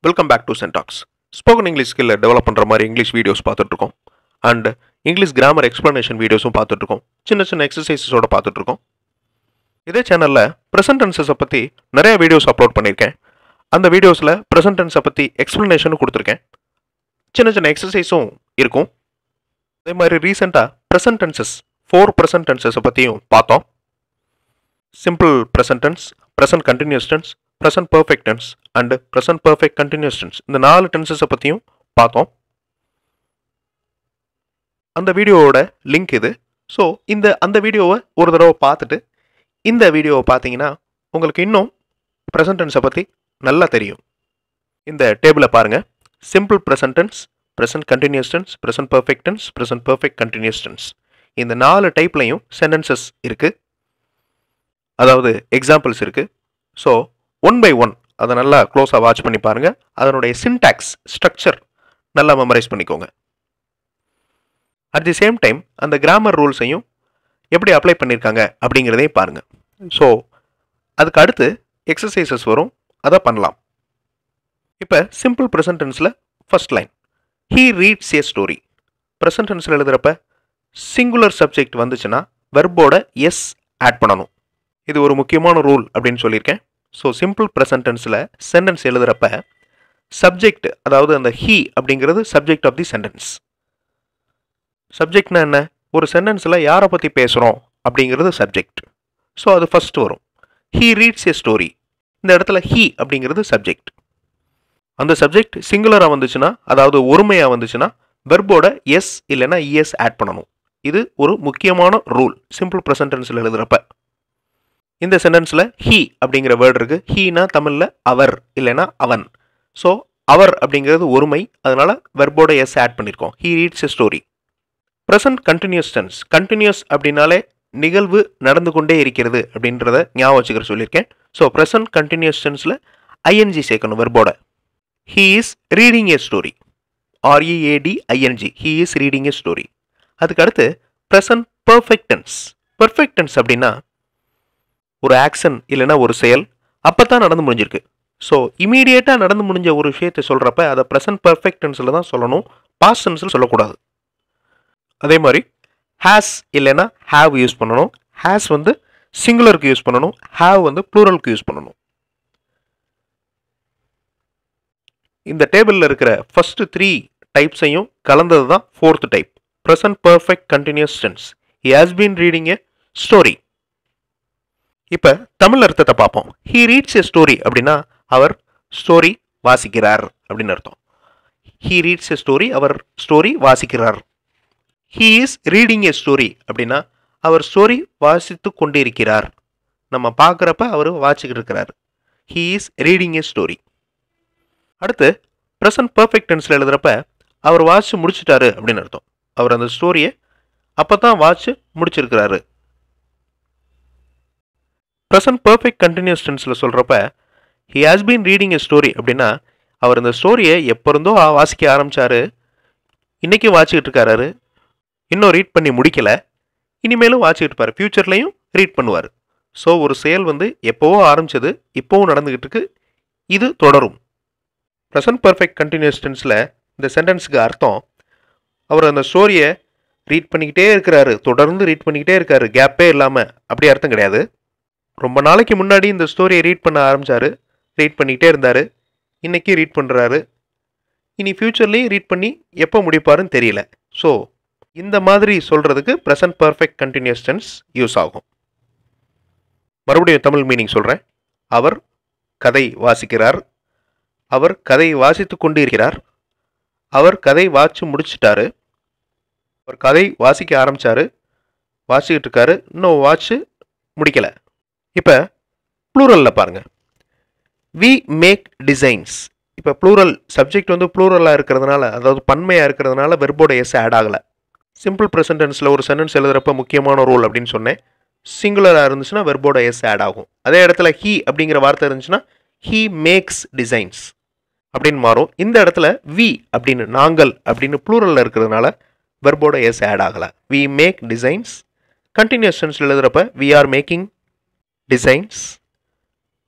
welcome back to Centax spoken English ஸ்கில்ல develop பண்ணுற மாதிரி இங்கிலீஷ் வீடியோஸ் பார்த்துட்ருக்கோம் அண்ட் இங்கிலீஷ் கிராமர் எக்ஸ்ப்ளனேஷன் வீடியோஸும் பார்த்துட்ருக்கோம் சின்ன சின்ன எக்ஸசைசஸோட பார்த்துட்ருக்கோம் இதே சேனலில் ப்ரெசன்ட் டென்சஸை பற்றி நிறைய வீடியோஸ் அப்லோட் பண்ணியிருக்கேன் அந்த வீடியோஸில் ப்ரெசன்ட் டென்ஸை பற்றி எக்ஸ்ப்ளனேஷனும் கொடுத்துருக்கேன் சின்ன சின்ன எக்ஸசைஸும் இருக்கும் அதே மாதிரி ரீசெண்டாக ப்ரெசன்ட் டென்சஸ் ஃபோர் ப்ரெசன்ட் டென்சஸை பற்றியும் பார்த்தோம் simple present tense present continuous tense present perfect tense and present perfect continuous tense இந்த நாலு டென்சஸை பற்றியும் பார்த்தோம் அந்த வீடியோவோட லிங்க் இது ஸோ இந்த அந்த வீடியோவை ஒரு தடவை பார்த்துட்டு இந்த வீடியோவை பார்த்தீங்கன்னா உங்களுக்கு இன்னும் ப்ரெசன்ட் டென்ஸை பற்றி நல்லா தெரியும் இந்த டேபிளை பாருங்கள் simple present tense present continuous tense present perfect tense present perfect continuous tense இந்த நாலு டைப்லையும் சென்டென்சஸ் இருக்குது அதாவது எக்ஸாம்பிள்ஸ் இருக்குது ஸோ ஒன் பை ஒன் அதை நல்லா க்ளோஸாக வாட்ச் பண்ணி பாருங்கள் அதனுடைய சின்டாக்ஸ் ஸ்ட்ரக்சர் நல்லா மெமரைஸ் பண்ணிக்கோங்க அட் தி சேம் டைம் அந்த கிராமர் ரூல்ஸையும் எப்படி அப்ளை பண்ணியிருக்காங்க அப்படிங்கிறதையும் பாருங்கள் ஸோ அதுக்கு அடுத்து எக்ஸசைசஸ் வரும் அதை பண்ணலாம் இப்போ சிம்பிள் ப்ரெசன்ட் டென்ஸில் first line he reads a story present டென்ஸில் எழுதுகிறப்ப சிங்குலர் சப்ஜெக்ட் வந்துச்சுன்னா வெர்போட எஸ் ஆட் பண்ணணும் இது ஒரு முக்கியமான ரூல் அப்படின்னு சொல்லியிருக்கேன் ஸோ சிம்பிள் ப்ரெசன்ட் டென்ஸில் சென்டென்ஸ் எழுதுகிறப்ப சப்ஜெக்ட் அதாவது அந்த ஹீ அப்படிங்கிறது சப்ஜெக்ட் ஆஃப் தி சென்டென்ஸ் சப்ஜெக்ட்னா என்ன ஒரு சென்டென்ஸில் யாரை பற்றி பேசுகிறோம் அப்படிங்கிறது சப்ஜெக்ட் ஸோ அது ஃபர்ஸ்ட் வரும் ஹீ ரீட்ஸ் ஏ ஸ்டோரி இந்த இடத்துல ஹீ அப்படிங்கிறது சப்ஜெக்ட் அந்த சப்ஜெக்ட் சிங்குலராக வந்துச்சுன்னா அதாவது ஒருமையாக வந்துச்சுன்னா வெர்போட எஸ் இல்லைன்னா இஎஸ் ஆட் பண்ணணும் இது ஒரு முக்கியமான ரூல் சிம்பிள் ப்ரெசன்ட் டென்ஸில் எழுதுகிறப்ப இந்த சென்டென்ஸில் ஹீ அப்படிங்கிற வேர்டு இருக்கு ஹீனா தமிழில் அவர் இல்லைன்னா அவன் ஸோ அவர் அப்படிங்கிறது ஒருமை அதனால வெர்போட எஸ் ஆட் பண்ணியிருக்கோம் he reads a story present continuous tense continuous அப்படின்னாலே நிகழ்வு நடந்து கொண்டே இருக்கிறது அப்படின்றத ஞாபகம் வச்சுக்கிற சொல்லியிருக்கேன் ஸோ ப்ரெசன்ட் கண்டினியூஸ் டென்ஸில் ஐஎன்ஜி சேர்க்கணும் வெர்போட he is reading a story READ ING he is reading a story அதுக்கு அடுத்து present perfect tense perfect tense அப்படின்னா ஒரு ஆக்ஷன் இல்லைன்னா ஒரு செயல் அப்போ தான் நடந்து முடிஞ்சிருக்கு ஸோ இமீடியட்டாக நடந்து முடிஞ்ச ஒரு விஷயத்தை சொல்கிறப்ப அதை ப்ரெசன்ட் பர்ஃபெக்ட் டென்ஸில் தான் சொல்லணும் பாஸ்ட் டென்ஸில் சொல்லக்கூடாது அதே மாதிரி ஹேஸ் இல்லைன்னா ஹேவ் யூஸ் பண்ணணும் ஹேஸ் வந்து சிங்குலருக்கு யூஸ் பண்ணணும் ஹேவ் வந்து ப்ளூரலுக்கு யூஸ் பண்ணணும் இந்த டேபிளில் இருக்கிற ஃபஸ்ட்டு த்ரீ டைப்ஸையும் கலந்தது தான் fourth type present perfect continuous tense he has been reading a story இப்போ தமிழ் அர்த்தத்தை பார்ப்போம் ஹீ ரீட்ஸ் எ ஸ்டோரி அப்படின்னா அவர் ஸ்டோரி வாசிக்கிறார் அப்படின்னு அர்த்தம் ஹீ ரீட்ஸ் எ ஸ்டோரி அவர் ஸ்டோரி வாசிக்கிறார் he is reading a story அப்படின்னா அவர் ஸ்டோரி வாசித்து கொண்டிருக்கிறார் நம்ம பார்க்குறப்ப அவர் வாசிக்கிட்டு இருக்கிறார் he is reading a story அடுத்து ப்ரெசன்ட் பர்ஃபெக்ட் டென்ஸில் எழுதுகிறப்ப அவர் வாசித்து முடிச்சிட்டாரு அப்படின்னு அர்த்தம் அவர் அந்த ஸ்டோரியை அப்போ தான் வாட்சி முடிச்சிருக்கிறாரு ப்ரெசன்ட் பர்ஃபெக்ட் கண்டினியூஸ் டென்ஸில் சொல்கிறப்ப he has been reading a story அப்படின்னா அவர் இந்த ஸ்டோரியை எப்போ இருந்தோ வாசிக்க ஆரம்பித்தார் இன்றைக்கி வாசிக்கிட்டு இருக்காரு இன்னும் ரீட் பண்ணி முடிக்கலை இனிமேலும் வாசிக்கிட்டு இருப்பார் ஃப்யூச்சர்லேயும் ரீட் பண்ணுவார் ஸோ ஒரு செயல் வந்து எப்போவோ ஆரம்பிச்சது இப்போவும் நடந்துக்கிட்டு இருக்கு இது தொடரும் ப்ரெசன்ட் பர்ஃபெக்ட் கண்டினியூஸ் டென்ஸில் இந்த சென்டென்ஸுக்கு அர்த்தம் அவர் அந்த ஸ்டோரியை ரீட் பண்ணிக்கிட்டே இருக்கிறாரு தொடர்ந்து ரீட் பண்ணிக்கிட்டே இருக்காரு கேப்பே இல்லாமல் அப்படி அர்த்தம் கிடையாது ரொம்ப நாளைக்கு முன்னாடி இந்த ஸ்டோரியை ரீட் பண்ண ஆரம்பித்தார் ரீட் பண்ணிக்கிட்டே இருந்தார் இன்றைக்கி ரீட் பண்ணுறாரு இனி ஃப்யூச்சர்லேயும் ரீட் பண்ணி எப்போ முடிப்பாருன்னு தெரியல ஸோ இந்த மாதிரி சொல்கிறதுக்கு present perfect continuous tense use ஆகும் மறுபடியும் தமிழ் மீனிங் சொல்கிறேன் அவர் கதை வாசிக்கிறார் அவர் கதை வாசித்து கொண்டு இருக்கிறார் அவர் கதை வாசி முடிச்சிட்டாரு அவர் கதை வாசிக்க ஆரம்பித்தார் வாசிக்கிட்டு இருக்காரு இன்னும் வாட்ச்சு முடிக்கலை இப்போ ப்ளூரலில் பாருங்கள் வி மேக் டிசைன்ஸ் இப்போ ப்ளூரல் சப்ஜெக்ட் வந்து ப்ளூரலாக இருக்கிறதுனால அதாவது பன்மையாக இருக்கிறதுனால வெர்போட எஸ் ஆட் ஆகலை சிம்பிள் ப்ரெசன்டென்ஸில் ஒரு சென்டென்ஸ் எழுதுகிறப்ப முக்கியமான ரோல் அப்படின்னு சொன்னேன் சிங்குலராக இருந்துச்சுன்னா வெர்போட எஸ் ஆட் ஆகும் அதே இடத்துல ஹீ அப்படிங்கிற வார்த்தை இருந்துச்சுன்னா ஹீ மேக்ஸ் டிசைன்ஸ் அப்படின்னு மாறும் இந்த இடத்துல வி அப்படின்னு நாங்கள் அப்படின்னு ப்ளூரலில் இருக்கிறதுனால வெர்போட எஸ் ஆட் ஆகலை வி மேக் டிசைன்ஸ் கண்டினியூஸ் டென்ஸில் எழுதுகிறப்ப we are making designs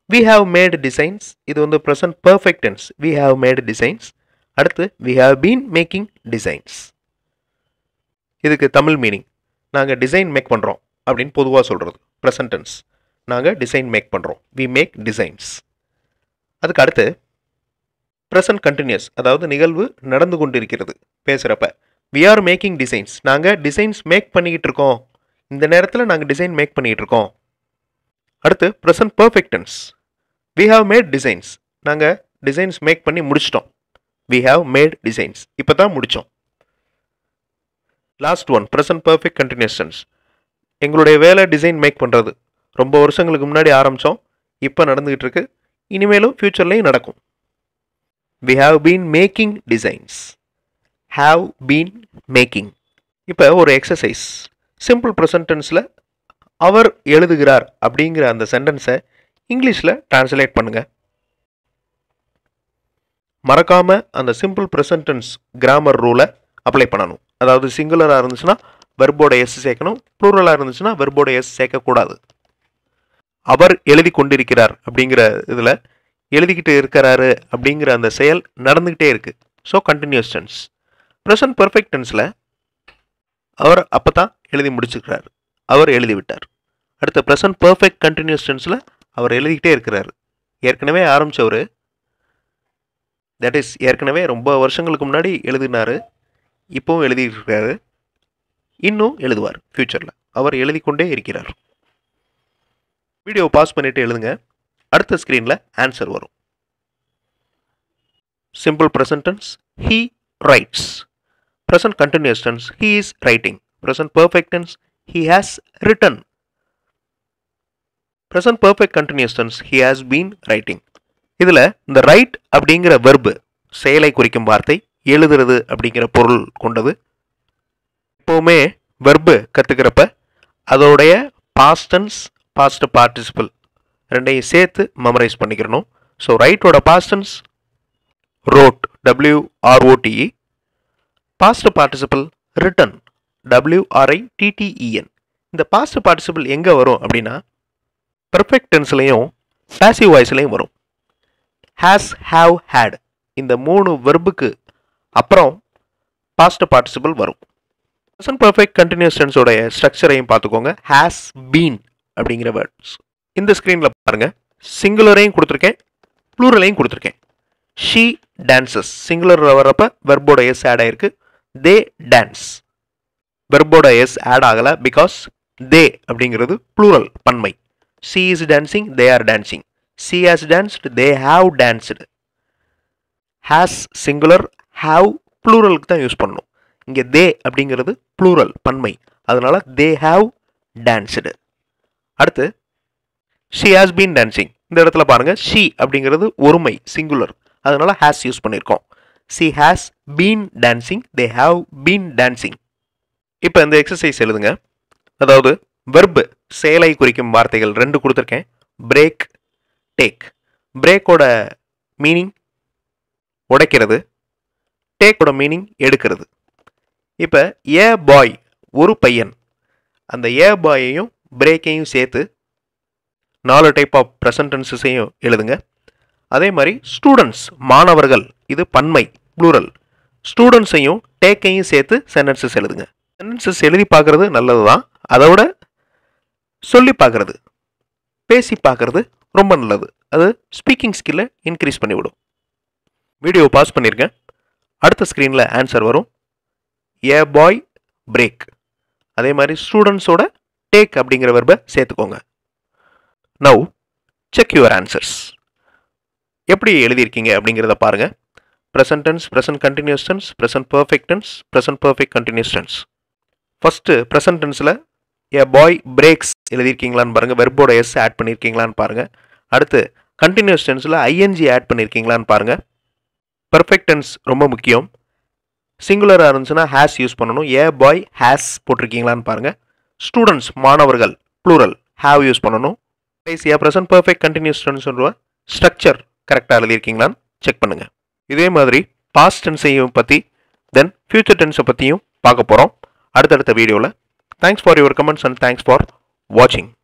we have made designs இது வந்து present perfect tense we have made designs அடுத்து we have been making designs இதுக்கு தமிழ் மீனிங் நாங்கள் டிசைன் மேக் பண்ணுறோம் அப்படின்னு பொதுவாக சொல்கிறது ப்ரெசன்ட் டென்ஸ் நாங்கள் டிசைன் மேக் பண்ணுறோம் வி மேக் டிசைன்ஸ் அதுக்கு அடுத்து ப்ரெசன்ட் கண்டினியூஸ் அதாவது நிகழ்வு நடந்து கொண்டிருக்கிறது பேசுகிறப்ப வி ஆர் மேக்கிங் டிசைன்ஸ் நாங்கள் டிசைன்ஸ் மேக் பண்ணிக்கிட்டு இருக்கோம் இந்த நேரத்தில் நாங்கள் டிசைன் மேக் பண்ணிக்கிட்டு இருக்கோம் அடுத்து present perfect tense we have made designs நாங்கள் டிசைன்ஸ் மேக் பண்ணி முடிச்சிட்டோம் வி ஹாவ் மேட் டிசைன்ஸ் இப்போ தான் முடித்தோம் last one present perfect continuous tense எங்களுடைய வேலை டிசைன் மேக் பண்ணுறது ரொம்ப வருஷங்களுக்கு முன்னாடி ஆரம்பித்தோம் இப்போ நடந்துகிட்டு இருக்கு இனிமேலும் ஃப்யூச்சர்லேயும் நடக்கும் we have been making designs have been making இப்போ ஒரு எக்ஸசைஸ் சிம்பிள் ப்ரெசன்ட் டென்ஸில் அவர் எழுதுகிறார் அப்படிங்கிற அந்த சென்டென்ஸை இங்கிலீஷில் டிரான்ஸ்லேட் பண்ணுங்கள் மறக்காமல் அந்த சிம்பிள் ப்ரெசன்ட் டென்ஸ் கிராமர் ரூலை அப்ளை பண்ணணும் அதாவது சிங்குலராக இருந்துச்சுன்னா வெர்போட எஸ் சேர்க்கணும் ப்ளூரலாக இருந்துச்சுன்னா வெர்போட எஸ் சேர்க்கக்கூடாது அவர் எழுதி கொண்டிருக்கிறார் அப்படிங்கிற இதில் எழுதிக்கிட்டு இருக்கிறாரு அப்படிங்கிற அந்த செயல் நடந்துக்கிட்டே இருக்குது so continuous tense present perfect டென்ஸில் அவர் அப்போ தான் எழுதி முடிச்சுக்கிறார் அவர் எழுதி விட்டார் அடுத்த ப்ரெசன்ட் பர்ஃபெக்ட் கண்டினியூஸ் டென்ஸில் அவர் எழுதிக்கிட்டே இருக்கிறார் ஏற்கனவே ஆரம்பித்தவர் தட் இஸ் ஏற்கனவே ரொம்ப வருஷங்களுக்கு முன்னாடி எழுதினார் இப்போவும் எழுதிட்டு இருக்காரு இன்னும் எழுதுவார் ஃப்யூச்சரில் அவர் எழுதி கொண்டே இருக்கிறார் வீடியோ பாஸ் பண்ணிவிட்டு எழுதுங்க அடுத்த ஸ்க்ரீனில் ஆன்சர் வரும் simple present tense he writes present continuous tense he is writing present perfect tense he has written present perfect continuous tense he has been writing இதில் இந்த ரைட் அப்படிங்கிற வெர்பு செயலை குறிக்கும் வார்த்தை எழுதுறது அப்படிங்கிற பொருள் கொண்டது எப்போவுமே வெர்பு கற்றுக்கிறப்ப அதோடைய பாஸ்டன்ஸ் பாஸ்ட் பார்ட்டிசிபிள் ரெண்டையும் சேர்த்து மெமரைஸ் பண்ணிக்கிறணும் ஸோ ரைட்டோட past tense wrote W ROTE past participle written WRI TTEN இந்த பாஸ்ட் பார்ட்டிசிபிள் எங்கே வரும் அப்படின்னா பெர்ஃபெக்ட் டென்ஸ்லையும் பேசிவ் வாய்ஸ்லையும் வரும் ஹேஸ் ஹாவ் ஹேட் இந்த மூணு வெர்புக்கு அப்புறம் பாஸ்ட் பார்ட்டிசிபிள் வரும் ப்ரெசன்ட் பர்ஃபெக்ட் கண்டினியூஸ் டென்ஸோடைய ஸ்ட்ரக்சரையும் பார்த்துக்கோங்க ஹேஸ் பீன் அப்படிங்கிற வேர்ட்ஸ் இந்த ஸ்க்ரீனில் பாருங்கள் சிங்குலரையும் கொடுத்துருக்கேன் ப்ளூரலையும் கொடுத்துருக்கேன் ஷீ டான்சஸ் சிங்குலர் வர்றப்ப வெர்போட எஸ் ஆட் ஆயிருக்கு தே டான்ஸ் வெர்போட எஸ் ஆட் ஆகலை பிகாஸ் தே அப்படிங்கிறது ப்ளூரல் பன்மை she is dancing they are dancing she has danced they have danced has singular have ப்ளூரலுக்கு தான் யூஸ் பண்ணணும் இங்கே தே அப்படிங்கிறது ப்ளூரல் பன்மை அதனால தே ஹாவ் டான்ஸ்டு அடுத்து ஷி ஹாஸ் பீன் டான்சிங் இந்த இடத்துல பாருங்க ஷி அப்படிங்கிறது ஒருமை சிங்குலர் அதனால ஹேஸ் யூஸ் பண்ணியிருக்கோம் she has been dancing they have been dancing இப்போ இந்த எக்ஸசைஸ் எழுதுங்க அதாவது வெர்பு செயலை குறிக்கும் வார்த்தைகள் ரெண்டு கொடுத்துருக்கேன் பிரேக் டேக் பிரேக்கோட மீனிங் உடைக்கிறது டேக்கோட மீனிங் எடுக்கிறது இப்போ ஏ பாய் ஒரு பையன் அந்த ஏ பாயையும் பிரேக்கையும் சேர்த்து நாலு டைப் ஆஃப் ப்ரெசன்டென்சஸையும் எழுதுங்க அதே மாதிரி ஸ்டூடெண்ட்ஸ் மாணவர்கள் இது பன்மை ப்ளூரல் ஸ்டூடெண்ட்ஸையும் டேக்கையும் சேர்த்து சென்டென்சஸ் எழுதுங்க சென்டென்சஸ் எழுதி பார்க்குறது நல்லது தான் அதோட சொல்லி பார்க்குறது பேசி பார்க்குறது ரொம்ப நல்லது அது ஸ்பீக்கிங் ஸ்கில்லை இன்க்ரீஸ் பண்ணிவிடும் வீடியோ பாஸ் பண்ணியிருக்கேன் அடுத்த ஸ்க்ரீனில் ஆன்சர் வரும் ஏ பாய் பிரேக் அதே மாதிரி ஸ்டூடெண்ட்ஸோட டேக் அப்படிங்கிற வெர்பை சேர்த்துக்கோங்க நவ் செக் யுவர் ஆன்சர்ஸ் எப்படி எழுதியிருக்கீங்க அப்படிங்கிறத பாருங்கள் present tense present continuous tense present perfect tense present perfect continuous tense first present டென்ஸில் ஏ பாய் பிரேக்ஸ் எழுதியிருக்கீங்களான்னு பாருங்கள் வெர்போட எஸ் ஆட் பண்ணியிருக்கீங்களான்னு பாருங்கள் அடுத்து கண்டினியூஸ் டென்ஸில் ஐஎன்ஜி ஆட் பண்ணியிருக்கீங்களான்னு பாருங்கள் பர்ஃபெக்ட் டென்ஸ் ரொம்ப முக்கியம் சிங்குலராக இருந்துச்சுன்னா ஹேஸ் யூஸ் பண்ணணும் ஏ பாய் ஹேஸ் போட்டிருக்கீங்களான்னு பாருங்கள் ஸ்டூடெண்ட்ஸ் மாணவர்கள் ப்ளூரல் ஹேவ் யூஸ் பண்ணணும் கடைசியாக ப்ரெசன்ட் பர்ஃபெக்ட் கண்டினியூஸ் டென்ஸ் சொல்லுவ ஸ்ட்ரக்சர் கரெக்டாக எழுதியிருக்கீங்களான்னு செக் பண்ணுங்கள் இதே மாதிரி பாஸ்ட் டென்ஸையும் பற்றி தென் ஃபியூச்சர் டென்ஸை பற்றியும் பார்க்க போகிறோம் அடுத்தடுத்த வீடியோவில் thanks for your comments and thanks for வாட்சிங்